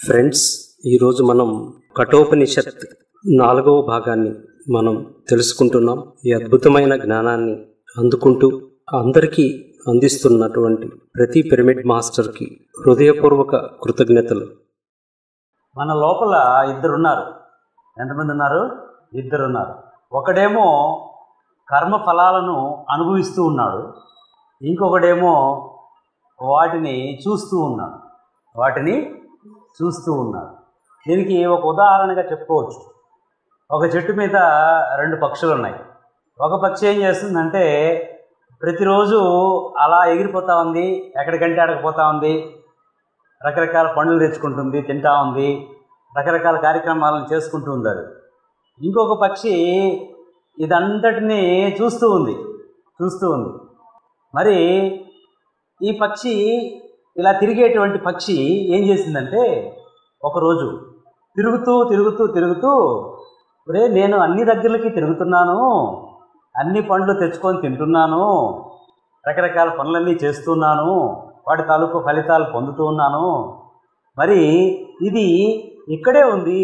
Friends ఈరోజు మనం కఠోపనిషత్ నాలుగవ భాగాన్ని మనం తెలుసుకుంటున్నాం ఈ అద్భుతమైన జ్ఞానాన్ని అందుకుంటూ అందరికీ అందిస్తున్నటువంటి ప్రతి పిరమిడ్ మాస్టర్కి హృదయపూర్వక కృతజ్ఞతలు మన లోపల ఇద్దరున్నారు ఎంతమంది ఉన్నారు ఇద్దరున్నారు ఒకడేమో కర్మ ఫలాలను అనుభవిస్తూ ఉన్నాడు ఇంకొకడేమో వాటిని చూస్తూ ఉన్నాడు వాటిని చూస్తూ ఉన్నాడు దీనికి ఒక ఉదాహరణగా చెప్పుకోవచ్చు ఒక చెట్టు మీద రెండు పక్షులు ఉన్నాయి ఒక పక్షి ఏం చేస్తుందంటే ప్రతిరోజు అలా ఎగిరిపోతూ ఉంది ఎక్కడికంటే అడగపోతూ ఉంది రకరకాల పండ్లు తెచ్చుకుంటుంది తింటా ఉంది రకరకాల కార్యక్రమాలను చేసుకుంటూ ఉంది అది ఇంకొక పక్షి ఇదంతటినీ చూస్తూ ఉంది చూస్తూ ఉంది మరి ఈ పక్షి ఇలా తిరిగేటువంటి పక్షి ఏం చేసిందంటే ఒకరోజు తిరుగుతూ తిరుగుతూ తిరుగుతూ ఒరే నేను అన్ని దగ్గరలకి తిరుగుతున్నాను అన్ని పండ్లు తెచ్చుకొని తింటున్నాను రకరకాల పనులన్నీ చేస్తున్నాను వాటి తాలూకు ఫలితాలు పొందుతూ ఉన్నాను మరి ఇది ఇక్కడే ఉంది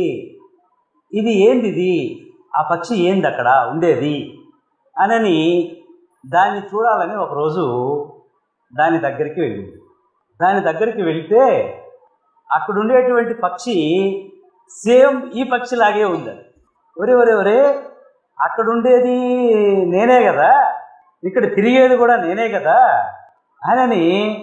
ఇది ఏంది ఇది ఆ పక్షి ఏంది అక్కడ ఉండేది అనని దాన్ని చూడాలని ఒకరోజు దాని దగ్గరికి వెళ్ళింది దాని దగ్గరికి వెళ్తే అక్కడ ఉండేటువంటి పక్షి సేమ్ ఈ పక్షిలాగే ఉంది అది. ఒరే ఒరే ఒరే అక్కడ ఉండేది నేనే కదా ఇక్కడ తిరిగేది కూడా నేనే కదా అని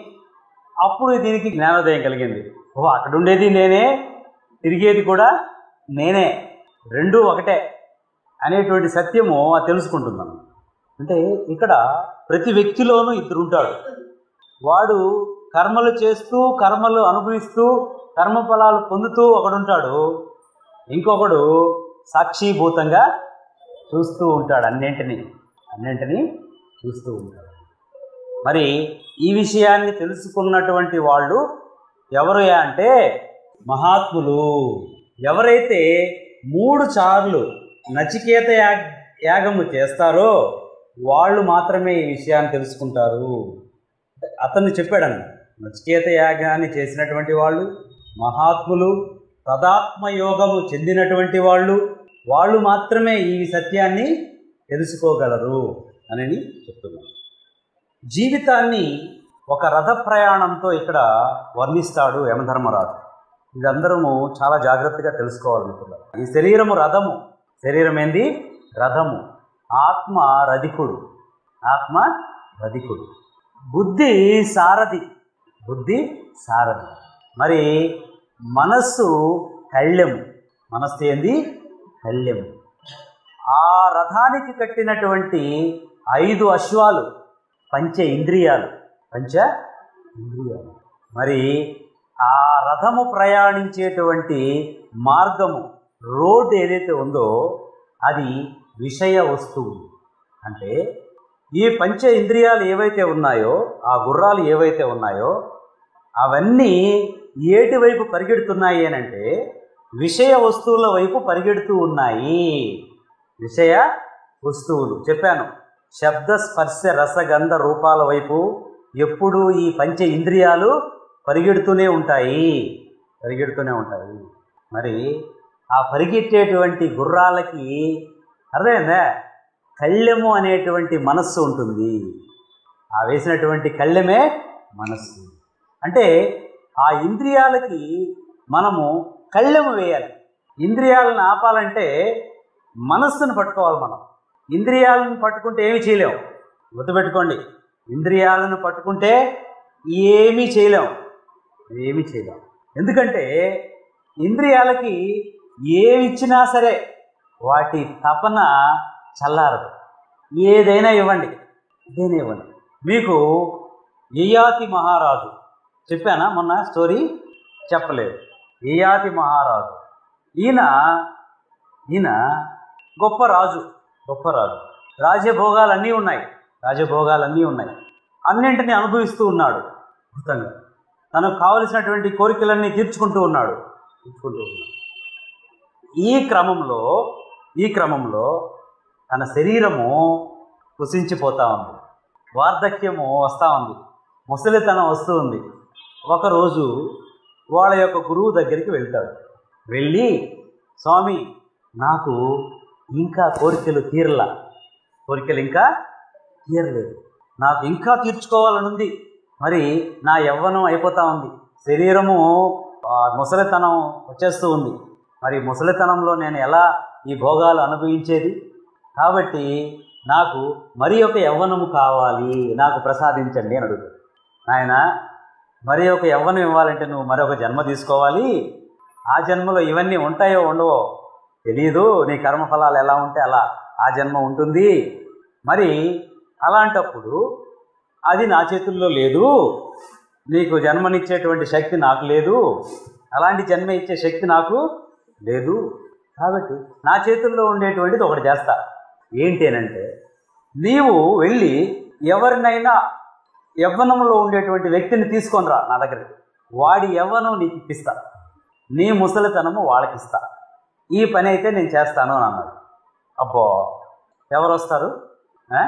అప్పుడు దీనికి జ్ఞానోదయం కలిగింది ఓ అక్కడ ఉండేది నేనే తిరిగేది కూడా నేనే రెండూ ఒకటే అనేటువంటి సత్యము అది తెలుసుకుంటున్నాను అంటే ఇక్కడ ప్రతి వ్యక్తిలోనూ ఇద్దరు ఉంటాడు వాడు కర్మలు చేస్తూ కర్మలు అనుభవిస్తూ కర్మఫలాలు పొందుతూ ఒకడుంటాడు ఇంకొకడు సాక్షిభూతంగా చూస్తూ ఉంటాడు అన్నింటినీ అన్నింటినీ చూస్తూ ఉంటాడు మరి ఈ విషయాన్ని తెలుసుకున్నటువంటి వాళ్ళు ఎవరు అంటే మహాత్ములు ఎవరైతే మూడు సార్లు నచికేత యాగ యాగము చేస్తారో వాళ్ళు మాత్రమే ఈ విషయాన్ని తెలుసుకుంటారు అతను చెప్పాడన్న నచికేత యాగాన్ని చేసినటువంటి వాళ్ళు మహాత్ములు తదాత్మ యోగము చెందినటువంటి వాళ్ళు వాళ్ళు మాత్రమే ఈ సత్యాన్ని తెలుసుకోగలరు అని చెప్తున్నాను జీవితాన్ని ఒక రథ ప్రయాణంతో ఇక్కడ వర్ణిస్తాడు యమధర్మరాజు ఇది అందరము చాలా జాగ్రత్తగా తెలుసుకోవాలనుకున్నారు ఈ శరీరము రథము శరీరం ఏంది రథము ఆత్మ రధికుడు ఆత్మ రధికుడు బుద్ధి సారథి బుద్ధి సారథి మరి మనస్సు కళ్యము మనస్సు ఏంది కళ్యము ఆ రథానికి కట్టినటువంటి ఐదు అశ్వాలు పంచ ఇంద్రియాలు పంచ ఇంద్రియాలు మరి ఆ రథము ప్రయాణించేటువంటి మార్గము రోడ్ ఏదైతే ఉందో అది విషయ వస్తువు అంటే ఈ పంచ ఇంద్రియాలు ఏవైతే ఉన్నాయో ఆ గుర్రాలు ఏవైతే ఉన్నాయో అవన్నీ ఏటి వైపు పరిగెడుతున్నాయి అని అంటే విషయ వస్తువుల వైపు పరిగెడుతూ ఉన్నాయి విషయ వస్తువులు చెప్పాను శబ్ద స్పర్శ రసగంధ రూపాల వైపు ఎప్పుడూ ఈ పంచ ఇంద్రియాలు పరిగెడుతూనే ఉంటాయి పరిగెడుతూనే ఉంటాయి మరి ఆ పరిగెట్టేటువంటి గుర్రాలకి అర్థమైందా కళ్ళెము అనేటువంటి మనస్సు ఉంటుంది ఆ వేసినటువంటి కళ్ళెమే మనస్సు అంటే ఆ ఇంద్రియాలకి మనము కళ్ళెము వేయాలి ఇంద్రియాలను ఆపాలంటే మనస్సును పట్టుకోవాలి మనం ఇంద్రియాలను పట్టుకుంటే ఏమి చేయలేం గుర్తుపెట్టుకోండి ఇంద్రియాలను పట్టుకుంటే ఏమీ చేయలేం ఏమీ చేయలేం ఎందుకంటే ఇంద్రియాలకి ఏమి ఇచ్చినా సరే వాటి తపన చల్లారదు ఏదైనా ఇవ్వండి ఏదైనా ఇవ్వండి మీకు యయాతి మహారాజు చెప్పానా మొన్న స్టోరీ చెప్పలేదు యయాతి మహారాజు ఈయన ఈయన గొప్ప రాజు గొప్ప రాజు రాజభోగాలు అన్నీ ఉన్నాయి రాజభోగాలు అన్నీ ఉన్నాయి అన్నింటినీ అనుభవిస్తూ ఉన్నాడు అద్భుతంగా తనకు కావలసినటువంటి కోరికలన్నీ తీర్చుకుంటూ ఉన్నాడు తీర్చుకుంటూ ఉన్నాడు ఈ క్రమంలో ఈ క్రమంలో తన శరీరము కుసించిపోతా ఉంది వార్ధక్యము వస్తూ ఉంది ముసలితనం వస్తూ ఉంది ఒకరోజు వాళ్ళ యొక్క గురువు దగ్గరికి వెళ్తాడు వెళ్ళి స్వామి నాకు ఇంకా కోరికలు తీరలా కోరికలు ఇంకా తీరలేదు నాకు ఇంకా తీర్చుకోవాలనుంది మరి నా యవ్వనం అయిపోతా ఉంది శరీరము ఆ, ముసలితనం వచ్చేస్తూ ఉంది మరి ముసలితనంలో నేను ఎలా ఈ భోగాలు అనుభవించేది కాబట్టి నాకు మరి ఒక యవ్వనము కావాలి నాకు ప్రసాదించండి అని అడుగుతాడు ఆయన మరి ఒక యవ్వనం ఇవ్వాలంటే నువ్వు మరొక జన్మ తీసుకోవాలి ఆ జన్మలో ఇవన్నీ ఉంటాయో ఉండవో తెలియదు నీ కర్మఫలాలు ఎలా ఉంటే అలా ఆ జన్మ ఉంటుంది మరి అలాంటప్పుడు అది నా చేతుల్లో లేదు నీకు జన్మనిచ్చేటువంటి శక్తి నాకు లేదు అలాంటి జన్మ ఇచ్చే శక్తి నాకు లేదు కాబట్టి నా చేతుల్లో ఉండేటువంటిది ఒకటి చేస్తా ఏంటి అనంటే నీవు వెళ్ళి ఎవరినైనా యవ్వనంలో ఉండేటువంటి వ్యక్తిని తీసుకొని రా నా దగ్గరికి వాడి యవ్వనం నీకు ఇప్పిస్తా నీ ముసలితనము వాళ్ళకిస్తా ఈ పని అయితే నేను చేస్తాను అని అన్నాడు అబ్బో ఎవరు వస్తారు ఆ?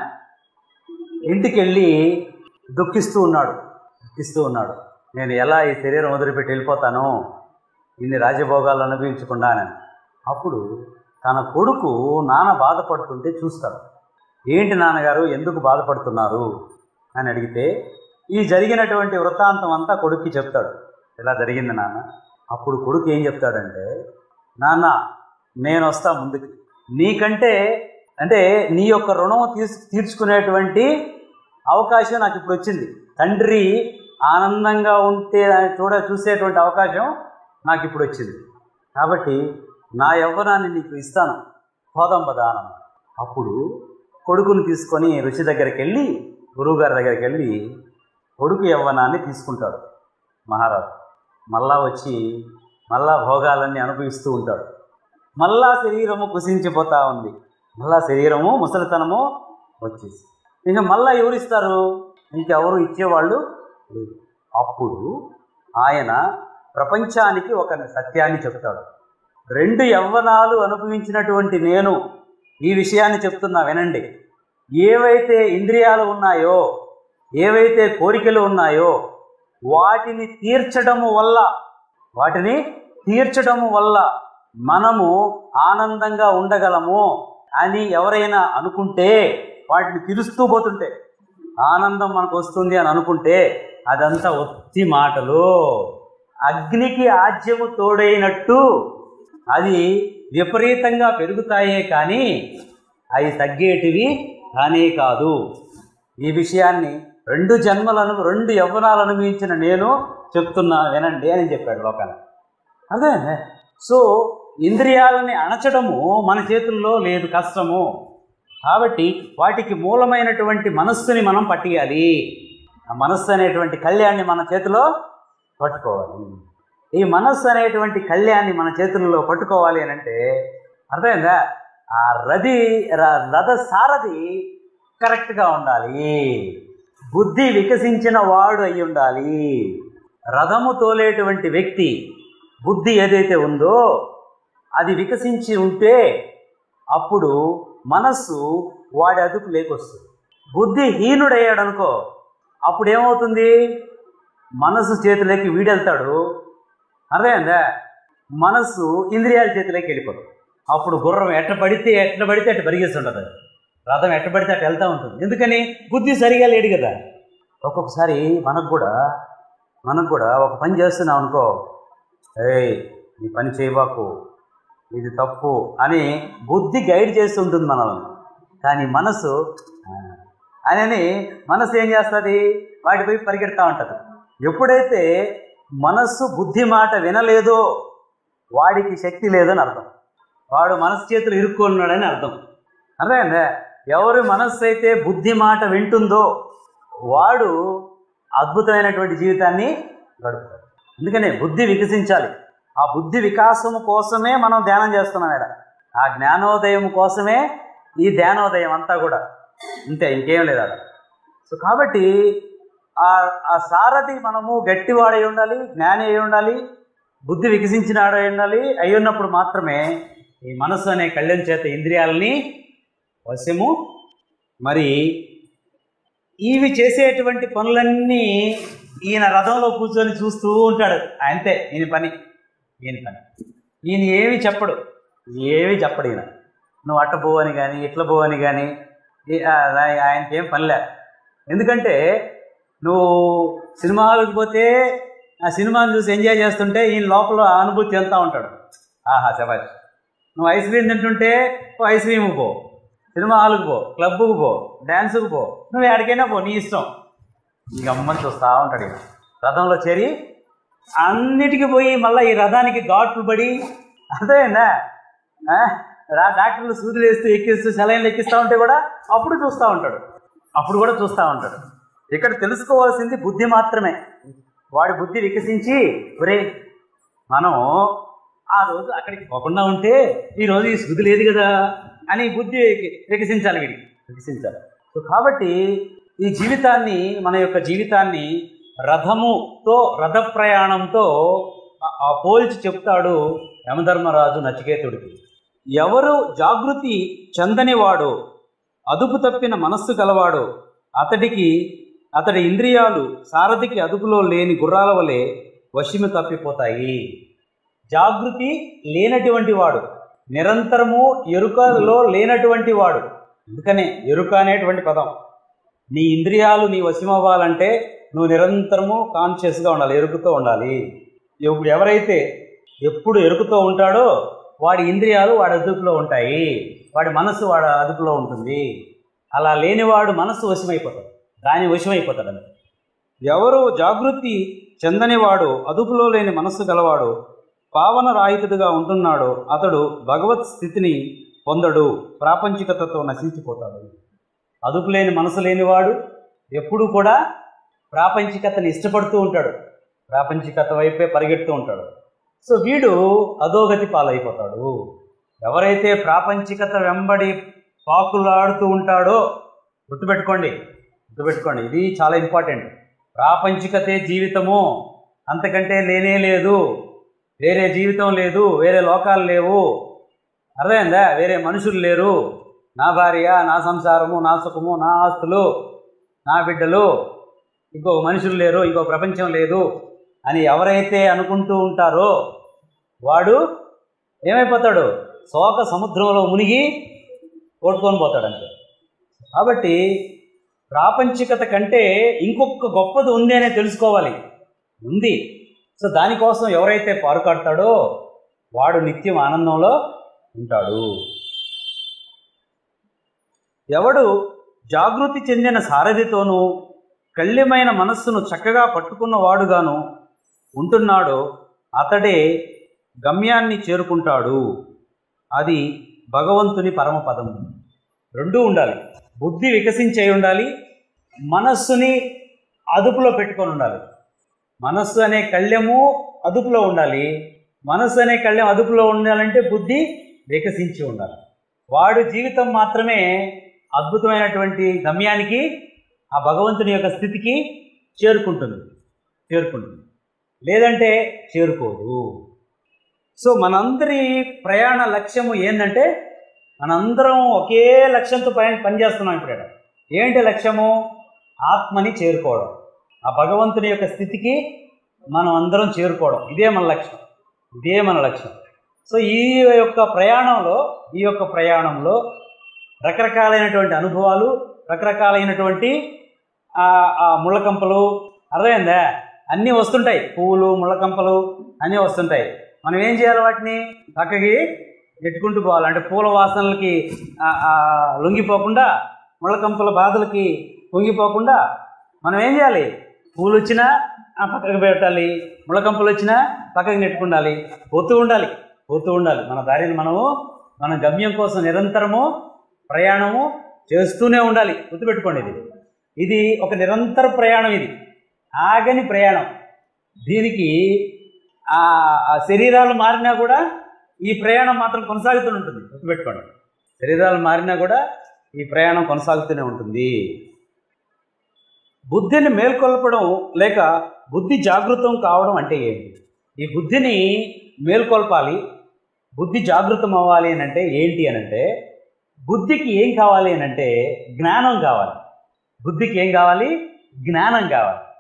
ఇంటికి వెళ్ళి దుఃఖిస్తూ ఉన్నాడు దుఃఖిస్తూ ఉన్నాడు నేను ఎలా ఈ శరీరం వదిలిపెట్టి వెళ్ళిపోతాను ఇన్ని రాజభోగాలు అనుభవించకుండా అని అప్పుడు తన కొడుకు నాన్న బాధపడుతుంటే చూస్తాడు ఏంటి నాన్నగారు ఎందుకు బాధపడుతున్నారు అని అడిగితే ఈ జరిగినటువంటి వృత్తాంతం అంతా కొడుక్కి చెప్తాడు ఇలా జరిగింది నాన్న అప్పుడు కొడుకు ఏం చెప్తాడంటే నాన్న నేను వస్తా ముందుకి నీకంటే అంటే నీ యొక్క రుణం తీర్చు తీర్చుకునేటువంటి అవకాశం నాకు ఇప్పుడు వచ్చింది తండ్రి ఆనందంగా ఉంటే దాన్ని చూడ చూసేటువంటి అవకాశం నాకు ఇప్పుడు వచ్చింది కాబట్టి నా యవ్వనాన్ని నీకు ఇస్తాను పోదాం పదానం అప్పుడు కొడుకుని తీసుకొని ఋషి దగ్గరికి వెళ్ళి గురువుగారి దగ్గరికి వెళ్ళి కొడుకు యవ్వనాన్ని తీసుకుంటాడు మహారాజు మళ్ళా వచ్చి మళ్ళా భోగాలన్నీ అనుభవిస్తూ ఉంటాడు మళ్ళా శరీరము కుసించిపోతా ఉంది మళ్ళా శరీరము ముసలితనము వచ్చేసి ఇంకా మళ్ళా ఎవరిస్తారు ఇంకెవరు ఇచ్చేవాళ్ళు లేరు. అప్పుడు ఆయన ప్రపంచానికి ఒక సత్యాన్ని చెప్తాడు రెండు యవ్వనాలు అనుభవించినటువంటి నేను ఈ విషయాన్ని చెప్తున్నా వినండి ఏవైతే ఇంద్రియాలు ఉన్నాయో ఏవైతే కోరికలు ఉన్నాయో వాటిని తీర్చడము వల్ల వాటిని తీర్చడము వల్ల మనము ఆనందంగా ఉండగలము అని ఎవరైనా అనుకుంటే వాటిని తీరుస్తూ పోతుంటే ఆనందం మనకు వస్తుంది అని అనుకుంటే అదంతా ఒత్తి మాటలు అగ్నికి ఆజ్యము తోడైనట్టు అది విపరీతంగా పెరుగుతాయే కానీ అవి తగ్గేటివి కానే కాదు ఈ విషయాన్ని రెండు జన్మలను రెండు యవ్వనాలు అనుభవించిన నేను చెప్తున్నా వినండి అని చెప్పాడు లోకానికి అదే సో ఇంద్రియాలని అణచడము మన చేతుల్లో లేదు కష్టము కాబట్టి వాటికి మూలమైనటువంటి మనస్సుని మనం పట్టియాలి ఆ మనస్సు అనేటువంటి కళ్యాణ్ణి మన చేతిలో పట్టుకోవాలి ఈ మనస్సు అనేటువంటి కళ్యాణ్ణి మన చేతుల్లో పట్టుకోవాలి అని అంటే అర్థమైందా ఆ రథి ర- రథ సారథి కరెక్ట్గా ఉండాలి బుద్ధి వికసించిన వాడు అయి ఉండాలి రథము తోలేటువంటి వ్యక్తి బుద్ధి ఏదైతే ఉందో అది వికసించి ఉంటే అప్పుడు మనస్సు వాడి అదుపు లేకొస్తుంది బుద్ధి హీనుడయ్యాడు అనుకో అప్పుడు ఏమవుతుంది మనస్సు చేతిలోకి వీడెళ్తాడు అర్థమైందా మనస్సు ఇంద్రియాల చేతిలోకి వెళ్ళిపోతుంది అప్పుడు గుర్రం ఎట్ట పడితే ఎట్ట పడితే అట్ట పరిగెస్తుంటుంది అది. రథం ఎట్ట పడితే అట్ట వెళ్తూ ఉంటుంది ఎందుకని బుద్ధి సరిగా లేడు కదా ఒక్కొక్కసారి మనకు కూడా మనకు కూడా ఒక పని చేస్తున్నాం అనుకో ఏయ్ ఈ పని చేయబాకు ఇది తప్పు అని బుద్ధి గైడ్ చేస్తుంటుంది మనల్ని కానీ మనసు "ఆ" అని మనసు ఏం చేస్తుంది వాటిపై పరిగెడతా ఉంటుంది ఎప్పుడైతే మనస్సు బుద్ధి మాట వినలేదో వాడికి శక్తి లేదని అర్థం వాడు మనసు చేతులు ఇరుక్కున్నాడని అర్థం అర్థమైందా ఎవరి మనస్సు అయితే బుద్ధి మాట వింటుందో వాడు అద్భుతమైనటువంటి జీవితాన్ని గడుపుతాడు అందుకనే బుద్ధి వికసించాలి ఆ బుద్ధి వికాసము కోసమే మనం ధ్యానం చేస్తున్నాం ఇక్కడ ఆ జ్ఞానోదయం కోసమే ఈ ధ్యానోదయం అంతా కూడా అంతే ఇంకేం లేదు అక్కడ సో కాబట్టి ఆ ఆ సారథి మనము గట్టివాడై ఉండాలి జ్ఞాని అయి ఉండాలి బుద్ధి వికసించిన ఆడై ఉండాలి అయి ఉన్నప్పుడు మాత్రమే ఈ మనస్సు అనే కళ్యాణ చేత ఇంద్రియాలని వశము మరి ఇవి చేసేటువంటి పనులన్నీ ఈయన రథంలో కూర్చొని చూస్తూ ఉంటాడు అంతే ఈయన పని ఈయన పని ఈయన ఏమీ చెప్పడు ఏమీ చెప్పడు ఈయన నువ్వు అట్ట పో అని కానీ ఇట్లా పో అని కానీ ఆయనకి ఏం పనిలే ఎందుకంటే నువ్వు సినిమా హాల్కి పోతే ఆ సినిమాని చూసి ఎంజాయ్ చేస్తుంటే ఈయన లోపల అనుభూతి వెళ్తూ ఉంటాడు ఆహా శబాష్ నువ్వు ఐస్ క్రీమ్ తింటుంటే ఓ ఐస్ క్రీమ్ పో సినిమా హాల్కి పో క్లబ్కు పో డ్యాన్సుకు పో నువ్వు ఎక్కడికైనా పో నీ ఇష్టం ఇక అమ్మని చూస్తూ ఉంటాడు ఈయన రథంలో చేరి అన్నిటికీ పోయి మళ్ళీ ఈ రథానికి ఘాట్లు పడి అర్థమైందా ఆ? రా డాక్టర్లు సూదులు వేస్తూ ఎక్కిస్తూ సెలైన్లు ఎక్కిస్తూ ఉంటే కూడా అప్పుడు చూస్తూ ఉంటాడు అప్పుడు కూడా చూస్తూ ఉంటాడు ఇక్కడ తెలుసుకోవాల్సింది బుద్ధి మాత్రమే వాడి బుద్ధి వికసించి ఒరే మనం ఆ రోజు అక్కడికి పోకుండా ఉంటే ఈ రోజు ఈ శృతి లేదు కదా అని బుద్ధి వికసించాలి వీడికి వికసించాలి సో కాబట్టి ఈ జీవితాన్ని మన యొక్క జీవితాన్ని రథముతో రథ ప్రయాణంతో ఆ- ఆ పోల్చి చెప్తాడు యమధర్మరాజు నచికేతుడికి ఎవరు జాగృతి చెందనివాడు అదుపు తప్పిన మనస్సు గలవాడు అతడికి అతడి ఇంద్రియాలు సారథికి అదుపులో లేని గుర్రాల వలె వశిమి తప్పిపోతాయి జాగృతి లేనటువంటి వాడు నిరంతరము ఎరుకలో లేనటువంటి వాడు అందుకనే ఎరుక అనేటువంటి పదం నీ ఇంద్రియాలు నీ వశమవ్వాలంటే నువ్వు నిరంతరము కాన్షియస్గా ఉండాలి ఎరుకుతో ఉండాలి ఇప్పుడు ఎవరైతే ఎప్పుడు ఎరుకుతో ఉంటాడో వాడి ఇంద్రియాలు వాడి అదుపులో ఉంటాయి వాడి మనసు వాడి అదుపులో ఉంటుంది అలా లేనివాడు మనస్సు వశమైపోతాడు దాని వశమైపోతాడు అంతే ఎవరు జాగృతి చెందనివాడు అదుపులో లేని మనస్సు గలవాడు పావన రాహితుడిగా ఉంటున్నాడు అతడు భగవత్ స్థితిని పొందడు ప్రాపంచికతతో నశించిపోతాడు అదుపు లేని మనసు లేనివాడు ఎప్పుడూ కూడా ప్రాపంచికతని ఇష్టపడుతూ ఉంటాడు ప్రాపంచికత వైపే పరిగెడుతూ ఉంటాడు సో వీడు అధోగతి పాలైపోతాడు ఎవరైతే ప్రాపంచికత వెంబడి పాకులాడుతూ ఉంటాడో గుర్తుపెట్టుకోండి గుర్తుపెట్టుకోండి ఇది చాలా ఇంపార్టెంట్ ప్రాపంచికతే జీవితము అంతకంటే లేనే లేదు వేరే జీవితం లేదు వేరే లోకాలు లేవు అర్థమైందా వేరే మనుషులు లేరు నా భార్య నా సంసారము నా సుఖము నా ఆస్తులు నా బిడ్డలు ఇంకో మనుషులు లేరు ఇంకో ప్రపంచం లేదు అని ఎవరైతే అనుకుంటూ ఉంటారో వాడు ఏమైపోతాడు శోక సముద్రంలో మునిగి కొట్టుకొని పోతాడు అంతే కాబట్టి ప్రాపంచికత కంటే ఇంకొక గొప్పది ఉంది అనే తెలుసుకోవాలి ఉంది సో దానికోసం ఎవరైతే పారుకాడతాడో వాడు నిత్యం ఆనందంలో ఉంటాడు ఎవడు జాగృతి చెందిన సారథితోనూ కళ్యమైన మనస్సును చక్కగా పట్టుకున్న వాడుగాను ఉంటున్నాడో అతడే గమ్యాన్ని చేరుకుంటాడు అది భగవంతుని పరమపదం రెండూ ఉండాలి బుద్ధి వికసించే ఉండాలి మనస్సుని అదుపులో పెట్టుకొని ఉండాలి మనస్సు అనే కళ్యము అదుపులో ఉండాలి మనస్సు అనే కళ్యం అదుపులో ఉండాలంటే బుద్ధి వికసించి ఉండాలి వాడు జీవితం మాత్రమే అద్భుతమైనటువంటి గమ్యానికి ఆ భగవంతుని యొక్క స్థితికి చేరుకుంటుంది చేరుకుంటుంది లేదంటే చేరుకోదు సో మనందరి ప్రయాణ లక్ష్యము ఏంటంటే మనందరం ఒకే లక్ష్యంతో పని పనిచేస్తున్నాం ఇప్పుడు ఈడ. ఏంటి లక్ష్యము ఆత్మని చేరుకోవడం ఆ భగవంతుని యొక్క స్థితికి మనం అందరం చేరుకోవడం ఇదే మన లక్ష్యం ఇదే మన లక్ష్యం సో ఈ యొక్క ప్రయాణంలో ఈ యొక్క ప్రయాణంలో రకరకాలైనటువంటి అనుభవాలు రకరకాలైనటువంటి ఆ ఆ ముళ్ళకంపలు అర్థమైందా అన్నీ వస్తుంటాయి పువ్వులు ముళ్ళకంపలు అన్నీ వస్తుంటాయి మనం ఏం చేయాలి వాటిని పక్కకి నెట్టుకుంటూ పోవాలి అంటే పూల వాసనలకి ఆ, ఆ, లొంగిపోకుండా ముళ్ళకంపల బాధలకి పొంగిపోకుండా మనం ఏం చేయాలి పూలు వచ్చినా ఆ పక్కకి పెట్టాలి ముళ్ళకంపలు వచ్చినా పక్కకి నెట్టుకుండాలి పోతూ ఉండాలి పోతూ ఉండాలి మన దారిని మనము మన గమ్యం కోసం నిరంతరము ప్రయాణము చేస్తూనే ఉండాలి గుర్తుపెట్టుకోండి ఇది ఇది ఒక నిరంతర ప్రయాణం ఇది ఆగని ప్రయాణం దీనికి ఆ ఆ శరీరాలు మారినా కూడా ఈ ప్రయాణం మాత్రం కొనసాగుతూనే ఉంటుంది గుర్తుపెట్టుకోండి శరీరాలు మారినా కూడా ఈ ప్రయాణం కొనసాగుతూనే ఉంటుంది బుద్ధిని మేల్కొల్పడం లేక బుద్ధి జాగృతం కావడం అంటే ఏంటి ఈ బుద్ధిని మేల్కొల్పాలి బుద్ధి జాగృతం అవ్వాలి అని అంటే ఏంటి అని అంటే బుద్ధికి ఏం కావాలి అని అంటే జ్ఞానం కావాలి బుద్ధికి ఏం కావాలి జ్ఞానం కావాలి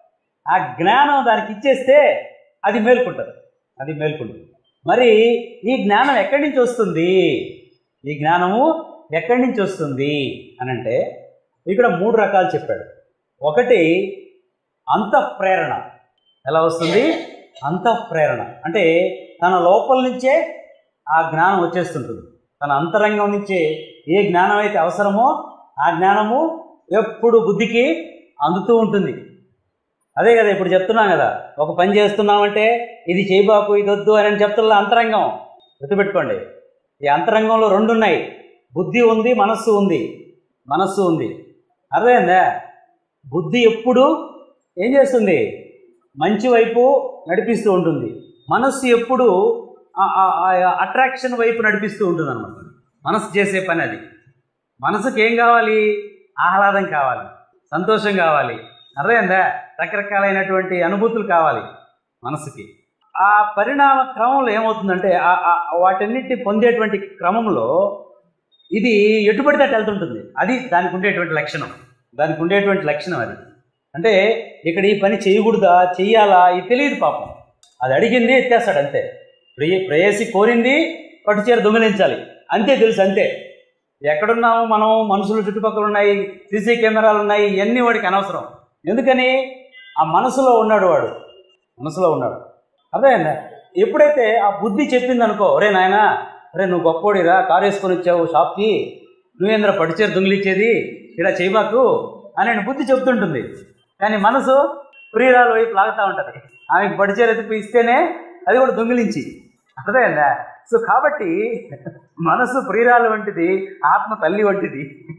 ఆ జ్ఞానం దానికి ఇచ్చేస్తే అది మేల్కుంటుంది అది మేల్కుంటుంది మరి ఈ జ్ఞానం ఎక్కడి నుంచి వస్తుంది ఈ జ్ఞానము ఎక్కడి నుంచి వస్తుంది అని అంటే ఇక్కడ మూడు రకాలు చెప్పాడు ఒకటి అంతఃప్రేరణ ఎలా వస్తుంది అంతఃప్రేరణ అంటే తన లోపల నుంచే ఆ జ్ఞానం వచ్చేస్తుంటుంది తన అంతరంగం నుంచే ఏ జ్ఞానం అయితే అవసరమో ఆ జ్ఞానము ఎప్పుడు బుద్ధికి అందుతూ ఉంటుంది అదే కదా ఇప్పుడు చెప్తున్నాం కదా ఒక పని చేస్తున్నామంటే ఇది చేయబాకు ఇది వద్దు అని చెప్తున్నా అంతరంగం గుర్తుపెట్టుకోండి ఈ అంతరంగంలో రెండు ఉన్నాయి బుద్ధి ఉంది మనస్సు ఉంది మనస్సు ఉంది అర్థమైందా బుద్ధి ఎప్పుడు ఏం చేస్తుంది మంచి వైపు నడిపిస్తూ ఉంటుంది మనస్సు ఎప్పుడు అట్రాక్షన్ వైపు నడిపిస్తూ ఉంటుంది అనమాట మనసు చేసే పని అది మనసుకి ఏం కావాలి ఆహ్లాదం కావాలి సంతోషం కావాలి అర్థమైందా రకరకాలైనటువంటి అనుభూతులు కావాలి మనసుకి ఆ పరిణామ క్రమంలో ఏమవుతుందంటే ఆ- ఆ- వాటన్నిటిని పొందేటువంటి క్రమంలో ఇది ఎటుపడితే అటు వెళ్తుంటుంది అది దానికి ఉండేటువంటి లక్షణం దానికి ఉండేటువంటి లక్షణం అది అంటే ఇక్కడ ఈ పని చేయకూడదా చెయ్యాలా ఇది తెలియదు పాపం అది అడిగింది ఎత్తేస్తాడు అంతే ప్రేయ ప్రేయసి కోరింది పట్టుచీర దొంగిలించాలి అంతే తెలుసు అంతే ఎక్కడున్నాము మనం మనుషులు చుట్టుపక్కల ఉన్నాయి సీసీ కెమెరాలు ఉన్నాయి ఇవన్నీ వాడికి అనవసరం ఎందుకని ఆ మనసులో ఉన్నాడు వాడు మనసులో ఉన్నాడు అదే ఎప్పుడైతే ఆ బుద్ధి చెప్పింది అనుకో ఒరే నాయనా అరే నువ్వు గొప్పోడిరా కారు వేసుకొని వచ్చావు షాప్కి నువ్వేంద్ర పట్టుచీర దొంగిలిచ్చేది ఇలా చేయబాకు అని బుద్ధి చెప్తుంటుంది కానీ మనసు ప్రియురాలు వైపు లాగుతూ ఉంటుంది ఆమెకు పట్టుచీర ఎత్తిపి ఇస్తేనే అది కూడా దొంగిలించి అర్థమైందా సో కాబట్టి మనసు ప్రియురాలు వంటిది ఆత్మ తల్లి వంటిది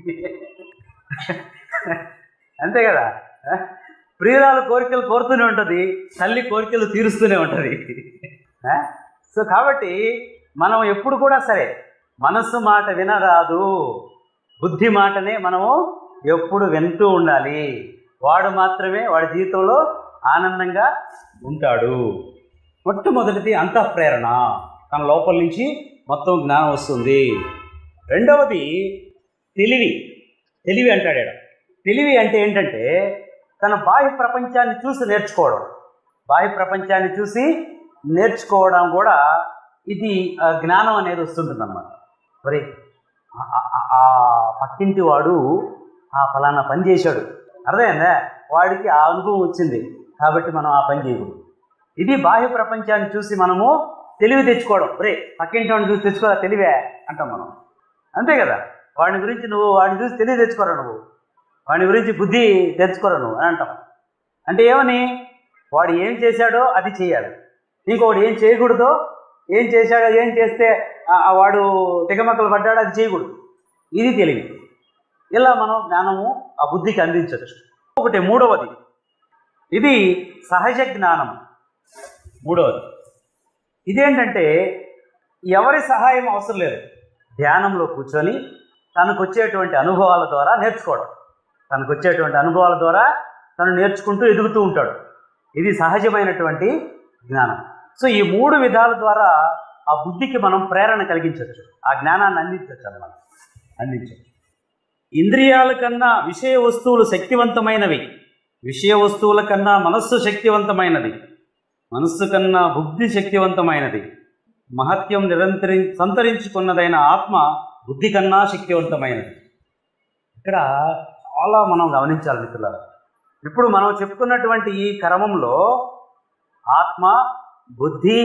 అంతే కదా ప్రియురాలు కోరికలు కోరుతూనే ఉంటుంది తల్లి కోరికలు తీరుస్తూనే ఉంటుంది ఆ? సో కాబట్టి మనం ఎప్పుడు కూడా సరే మనస్సు మాట వినరాదు బుద్ధి మాటనే మనము ఎప్పుడు వింటూ ఉండాలి వాడు మాత్రమే వాడి జీవితంలో ఆనందంగా ఉంటాడు మొట్టమొదటిది అంతఃప్రేరణ తన లోపల నుంచి మొత్తం జ్ఞానం వస్తుంది రెండవది తెలివి తెలివి అంటాడు ఈడ. తెలివి అంటే ఏంటంటే తన బాహ్య ప్రపంచాన్ని చూసి నేర్చుకోవడం బాహ్య ప్రపంచాన్ని చూసి నేర్చుకోవడం కూడా ఇది ఆ, జ్ఞానం అనేది వస్తుంటుంది అన్నమాట మరి ఆ- ఆ- ఆ పక్కింటి వాడు ఆ ఫలానా పని చేశాడు అర్థమైందా వాడికి ఆ అనుభవం వచ్చింది కాబట్టి మనం ఆ పని చేయకూడదు ఇది బాహ్య ప్రపంచాన్ని చూసి మనము తెలివి తెచ్చుకోవడం రే పక్కింటి వాడిని చూసి తెచ్చుకోరా తెలివే అంటాం మనం అంతే కదా వాడి గురించి నువ్వు వాడిని చూసి తెలివి తెచ్చుకోరా నువ్వు వాడి గురించి బుద్ధి తెచ్చుకోరా నువ్వు అని అంటాం అంటే ఏమని వాడు ఏం చేశాడో అది చేయాలి ఇంకొకటి ఏం చేయకూడదో ఏం చేశాడో ఏం చేస్తే ఆ- ఆ వాడు తిగమక్కలు పడ్డాడో అది చేయకూడదు ఇది తెలివి ఇలా మనం జ్ఞానము ఆ బుద్ధికి అందించవచ్చు ఒకటి మూడవది ఇది సహజ జ్ఞానం మూడవది ఇదేంటంటే ఎవరి సహాయం అవసరం లేదు ధ్యానంలో కూర్చొని తనకు వచ్చేటువంటి అనుభవాల ద్వారా నేర్చుకోవడం తనకు వచ్చేటువంటి అనుభవాల ద్వారా తను నేర్చుకుంటూ ఎదుగుతూ ఉంటాడు ఇది సహజమైనటువంటి జ్ఞానం సో ఈ మూడు విధాల ద్వారా ఆ బుద్ధికి మనం ప్రేరణ కలిగించవచ్చు ఆ జ్ఞానాన్ని అందించవచ్చు అన్నమాట అందించవచ్చు ఇంద్రియాల కన్నా విషయ వస్తువులు శక్తివంతమైనవి విషయ వస్తువుల కన్నా మనస్సు శక్తివంతమైనది మనస్సు కన్నా బుద్ధి శక్తివంతమైనది మహత్యం నిరంతరి సంతరించుకున్నదైన ఆత్మ బుద్ధి కన్నా శక్తివంతమైనది ఇక్కడ చాలా మనం గమనించాలి మిత్రులారా ఇప్పుడు మనం చెప్పుకున్నటువంటి ఈ క్రమంలో ఆత్మ బుద్ధి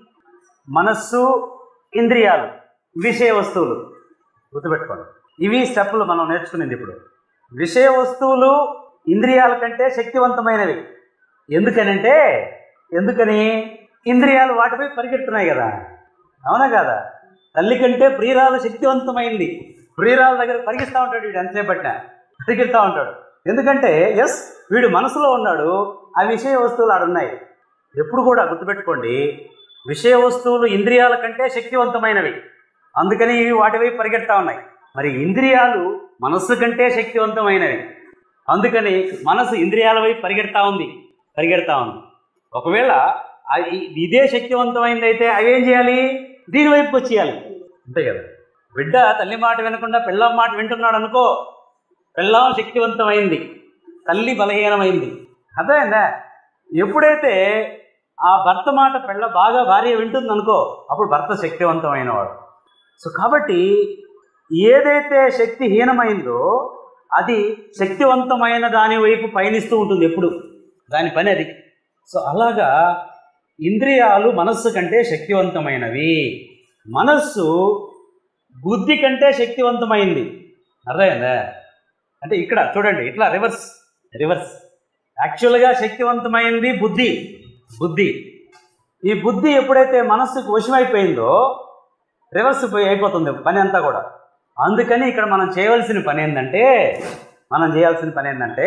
మనస్సు ఇంద్రియాలు విషయ వస్తువులు గుర్తుపెట్టుకోండి ఇవి స్టెప్పులు మనం నేర్చుకునేది ఇప్పుడు విషయ వస్తువులు ఇంద్రియాల కంటే శక్తివంతమైనవి ఎందుకనంటే ఎందుకని ఇంద్రియాలు వాటిపై పరిగెడుతున్నాయి కదా అవునా కదా తల్లి కంటే ప్రియురాలు శక్తివంతమైంది ప్రియురాల దగ్గర పరిగిస్తూ ఉంటాడు వీడు ఎంతసేపు పట్టినా పరిగెడుతూ ఉంటాడు ఎందుకంటే ఎస్ వీడు మనసులో ఉన్నాడు ఆ విషయ వస్తువులు ఆడున్నాయి ఎప్పుడు కూడా గుర్తుపెట్టుకోండి విషయ వస్తువులు ఇంద్రియాల కంటే శక్తివంతమైనవి అందుకని ఇవి వాటి వైపు పరిగెడతా ఉన్నాయి మరి ఇంద్రియాలు మనస్సు కంటే శక్తివంతమైనవి అందుకని మనసు ఇంద్రియాల వైపు పరిగెడతా ఉంది పరిగెడతా ఉంది ఒకవేళ ఆ ఇ- ఇదే శక్తివంతమైంది అయితే అవేం చేయాలి దీని వైపుకి వచ్చేయాలి అంతే కదా బిడ్డ తల్లి మాట వినకుండా పిల్లం మాట వింటున్నాడు అనుకో పిల్లం శక్తివంతమైంది తల్లి బలహీనమైంది అర్థమైందా ఎప్పుడైతే ఆ భర్త మాట పెళ్ళ బాగా భార్య వింటుంది అనుకో అప్పుడు భర్త శక్తివంతమైన వాడు సో కాబట్టి ఏదైతే శక్తిహీనమైందో అది శక్తివంతమైన దాని వైపు పయనిస్తూ ఉంటుంది ఎప్పుడు దాని పని అది సో అలాగా ఇంద్రియాలు మనస్సు కంటే శక్తివంతమైనవి మనస్సు బుద్ధి కంటే శక్తివంతమైంది అర్థమైందా అంటే ఇక్కడ చూడండి ఇట్లా రివర్స్ రివర్స్ యాక్చువల్గా శక్తివంతమైంది బుద్ధి బుద్ధి ఈ బుద్ధి ఎప్పుడైతే మనస్సుకు వశమైపోయిందో రివర్స్ పోయి అయిపోతుంది పని అంతా కూడా అందుకని ఇక్కడ మనం చేయవలసిన పని ఏంటంటే మనం చేయాల్సిన పని ఏంటంటే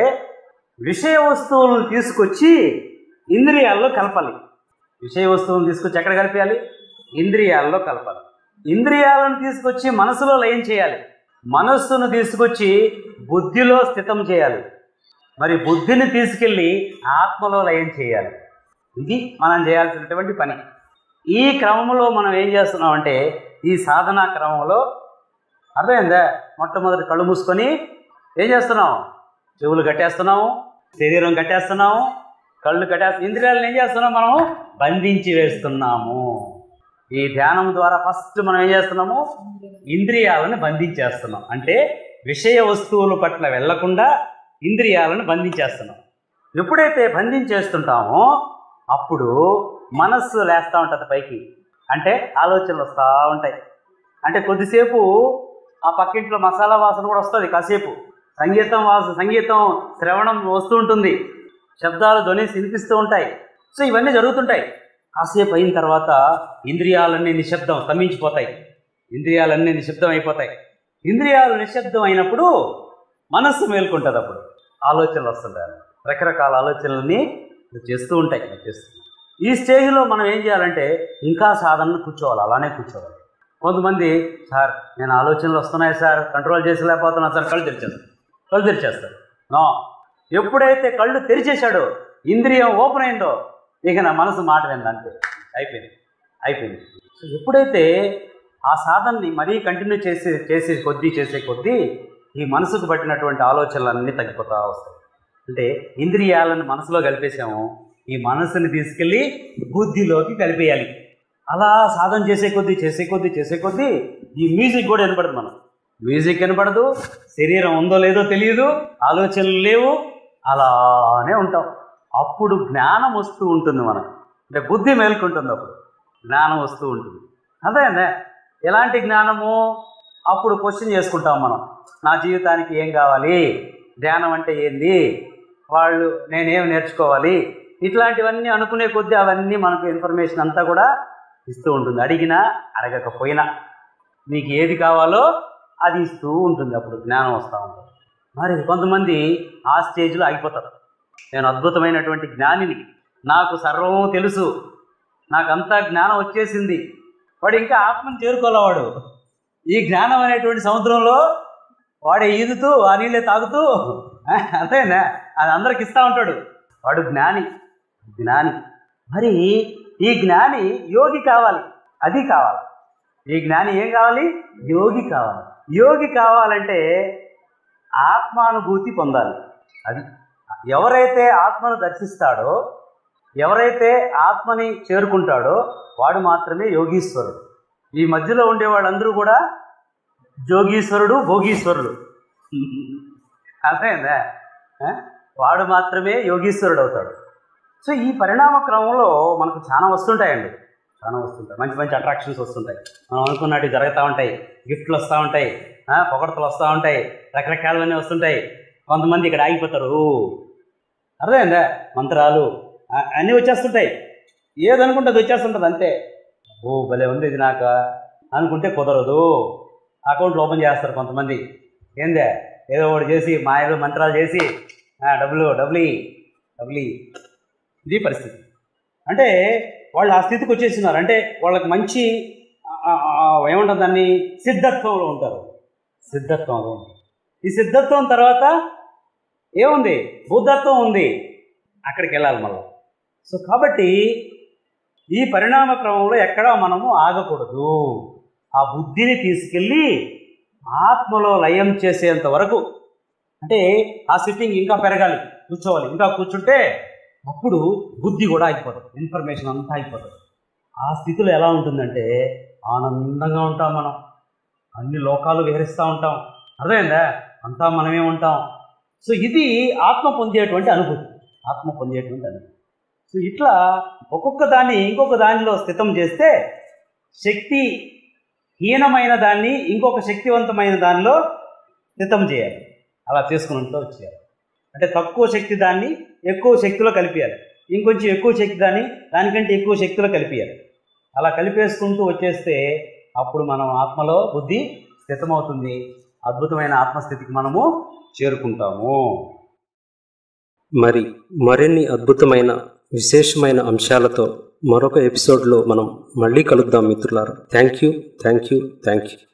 విషయ వస్తువులను తీసుకొచ్చి ఇంద్రియాల్లో కలపాలి విషయ వస్తువులను తీసుకొచ్చి ఎక్కడ కలిపేయాలి ఇంద్రియాల్లో కలపాలి ఇంద్రియాలను తీసుకొచ్చి మనసులో లయం చేయాలి మనస్సును తీసుకొచ్చి బుద్ధిలో స్థితం చేయాలి మరి బుద్ధిని తీసుకెళ్ళి ఆత్మలో లయం చేయాలి ఇది మనం చేయాల్సినటువంటి పని ఈ క్రమంలో మనం ఏం చేస్తున్నామంటే ఈ సాధనా క్రమంలో అర్థమైందా మొట్టమొదటి కళ్ళు మూసుకొని ఏం చేస్తున్నాం చెవులు కట్టేస్తున్నాము శరీరం కట్టేస్తున్నాము కళ్ళు కట్టేస్తా ఇంద్రియాలను ఏం చేస్తున్నాం మనము బంధించి వేస్తున్నాము ఈ ధ్యానం ద్వారా ఫస్ట్ మనం ఏం చేస్తున్నాము ఇంద్రియాలను బంధించేస్తున్నాం అంటే విషయ వస్తువుల పట్ల వెళ్లకుండా ఇంద్రియాలను బంధించేస్తున్నాం ఎప్పుడైతే బంధించేస్తుంటామో అప్పుడు మనస్సు లేస్తూ ఉంటుంది పైకి అంటే ఆలోచనలు వస్తూ ఉంటాయి అంటే కొద్దిసేపు ఆ పక్కింట్లో మసాలా వాసన కూడా వస్తుంది కాసేపు సంగీతం వాస సంగీతం శ్రవణం వస్తూ ఉంటుంది శబ్దాలు ధ్వని వినిపిస్తూ ఉంటాయి సో ఇవన్నీ జరుగుతుంటాయి కాసేపు అయిన తర్వాత ఇంద్రియాలన్నీ నిశ్శబ్దం స్తంభించిపోతాయి ఇంద్రియాలన్నీ నిశ్శబ్దం అయిపోతాయి ఇంద్రియాలు నిశ్శబ్దం అయినప్పుడు మనస్సు మేల్కొంటుంది అప్పుడు ఆలోచనలు వస్తుంటాయి రకరకాల ఆలోచనలన్నీ చేస్తూ ఉంటాయి చేస్తూ ఈ స్టేజ్లో మనం ఏం చేయాలంటే ఇంకా సాధనను కూర్చోవాలి అలానే కూర్చోవాలి కొంతమంది సార్ నేను ఆలోచనలు వస్తున్నాయి సార్ కంట్రోల్ చేసి లేకపోతున్నా సార్ కళ్ళు తెరిచేస్తాను కళ్ళు తెరిచేస్తారు నో ఎప్పుడైతే కళ్ళు తెరిచేశాడో ఇంద్రియం ఓపెన్ అయిందో ఇక నా మనసు మాట వింది అంతే అయిపోయింది అయిపోయింది సో ఎప్పుడైతే ఆ సాధనని మరీ కంటిన్యూ చేసి చేసే కొద్దీ చేసే కొద్దీ ఈ మనసుకు పట్టినటువంటి ఆలోచనలన్నీ తగ్గిపోతా వస్తాయి అంటే ఇంద్రియాలను మనసులో కలిపేసాము ఈ మనసుని తీసుకెళ్ళి బుద్ధిలోకి కలిపేయాలి అలా సాధన చేసే కొద్దీ చేసే కొద్దీ చేసే కొద్దీ ఈ మ్యూజిక్ కూడా వినపడదు మనం మ్యూజిక్ వినపడదు శరీరం ఉందో లేదో తెలియదు ఆలోచనలు లేవు అలానే ఉంటాం అప్పుడు జ్ఞానం వస్తూ ఉంటుంది మనకు అంటే బుద్ధి మేల్కొంటుంది అప్పుడు జ్ఞానం వస్తూ ఉంటుంది అదే ఎలాంటి జ్ఞానము అప్పుడు క్వశ్చన్ చేసుకుంటాం మనం నా జీవితానికి ఏం కావాలి ధ్యానం అంటే ఏంది వాళ్ళు నేనేం నేర్చుకోవాలి ఇట్లాంటివన్నీ అనుకునే కొద్దీ అవన్నీ మనకు ఇన్ఫర్మేషన్ అంతా కూడా ఇస్తూ ఉంటుంది అడిగినా అడగకపోయినా నీకు ఏది కావాలో అది ఇస్తూ ఉంటుంది అప్పుడు జ్ఞానం వస్తూ ఉంటుంది మరి కొంతమంది ఆ స్టేజ్లో ఆగిపోతారు నేను అద్భుతమైనటువంటి జ్ఞానిని నాకు సర్వము తెలుసు నాకంతా జ్ఞానం వచ్చేసింది వాడు ఇంకా ఆత్మను చేరుకోలేవాడు ఈ జ్ఞానం అనేటువంటి సముద్రంలో వాడే ఈదుతూ ఆ నీళ్ళే తాగుతూ ఆ, అంతేనా అది అందరికి ఇస్తూ ఉంటాడు వాడు జ్ఞాని జ్ఞాని మరి ఈ జ్ఞాని యోగి కావాలి అది కావాలి ఈ జ్ఞాని ఏం కావాలి యోగి కావాలి యోగి కావాలంటే ఆత్మానుభూతి పొందాలి అది ఎవరైతే ఆత్మను దర్శిస్తాడో ఎవరైతే ఆత్మని చేరుకుంటాడో వాడు మాత్రమే యోగీశ్వరుడు ఈ మధ్యలో ఉండే వాళ్ళందరూ కూడా జోగీశ్వరుడు భోగీశ్వరుడు అర్థమైందా ఆ? వాడు మాత్రమే యోగీశ్వరుడు అవుతాడు సో ఈ పరిణామ క్రమంలో మనకు చాలా వస్తుంటాయండి చాలా వస్తుంటాయి మంచి మంచి అట్రాక్షన్స్ వస్తుంటాయి మనం అనుకున్నట్టు జరుగుతూ ఉంటాయి గిఫ్ట్లు వస్తూ ఉంటాయి ఆ, పొగడతలు వస్తూ ఉంటాయి రకరకాలవన్నీ వస్తుంటాయి కొంతమంది ఇక్కడ ఆగిపోతారు అర్థమైందా మంత్రాలు ఆ, అన్నీ వచ్చేస్తుంటాయి ఏదనుకుంటే అది వచ్చేస్తుంటుంది అంతే ఓ భలే ఉంది ఇది నాకు అనుకుంటే కుదరదు అకౌంట్లు ఓపెన్ చేస్తారు కొంతమంది ఏందే ఏదో ఒకటి చేసి మా ఏదో మంత్రాలు చేసి ఆ, డబ్బులు డబ్బులు ఇయ్యి, డబ్బులు ఇయ్యి. ఇది పరిస్థితి అంటే వాళ్ళు ఆ స్థితికి వచ్చేస్తున్నారు అంటే వాళ్ళకి మంచి ఆ, ఆ, ఆ, ఏమంటారు దాన్ని సిద్ధత్వంలో ఉంటారు సిద్ధత్వంలో ఉంటారు. ఈ సిద్ధత్వం తర్వాత ఏముంది బుద్ధత్వం ఉంది అక్కడికి వెళ్ళాలి మళ్ళీ సో కాబట్టి ఈ పరిణామ క్రమంలో ఎక్కడా మనము ఆగకూడదు ఆ బుద్ధిని తీసుకెళ్ళి ఆత్మలో లయం చేసేంత వరకు అంటే ఆ సిట్టింగ్ ఇంకా పెరగాలి కూర్చోవాలి ఇంకా కూర్చుంటే అప్పుడు బుద్ధి కూడా అయిపోతుంది ఇన్ఫర్మేషన్ అంతా అయిపోతుంది ఆ స్థితిలో ఎలా ఉంటుందంటే ఆనందంగా ఉంటాం మనం అన్ని లోకాలు విహరిస్తూ ఉంటాం అర్థమైందా అంతా మనమే ఉంటాం సో ఇది ఆత్మ పొందేటువంటి అనుభూతి ఆత్మ పొందేటువంటి అనుభూతి సో ఇట్లా ఒక్కొక్క దాన్ని ఇంకొక దానిలో స్థితం చేస్తే శక్తి హీనమైన దాన్ని ఇంకొక శక్తివంతమైన దానిలో స్థితం చేయాలి అలా చేసుకున్నట్లు వచ్చేయాలి అంటే తక్కువ శక్తి దాన్ని ఎక్కువ శక్తిలో కలిపేయాలి ఇంకొంచెం ఎక్కువ శక్తి దాన్ని దానికంటే ఎక్కువ శక్తిలో కలిపేయాలి అలా కలిపేసుకుంటూ వచ్చేస్తే అప్పుడు మనం ఆత్మలో బుద్ధి స్థితమవుతుంది అద్భుతమైన ఆత్మస్థితికి మనము చేరుకుంటాము మరి మరిన్ని అద్భుతమైన విశేషమైన అంశాలతో మరొక ఎపిసోడ్లో మనం మళ్ళీ కలుద్దాం మిత్రులారా thank you thank you thank you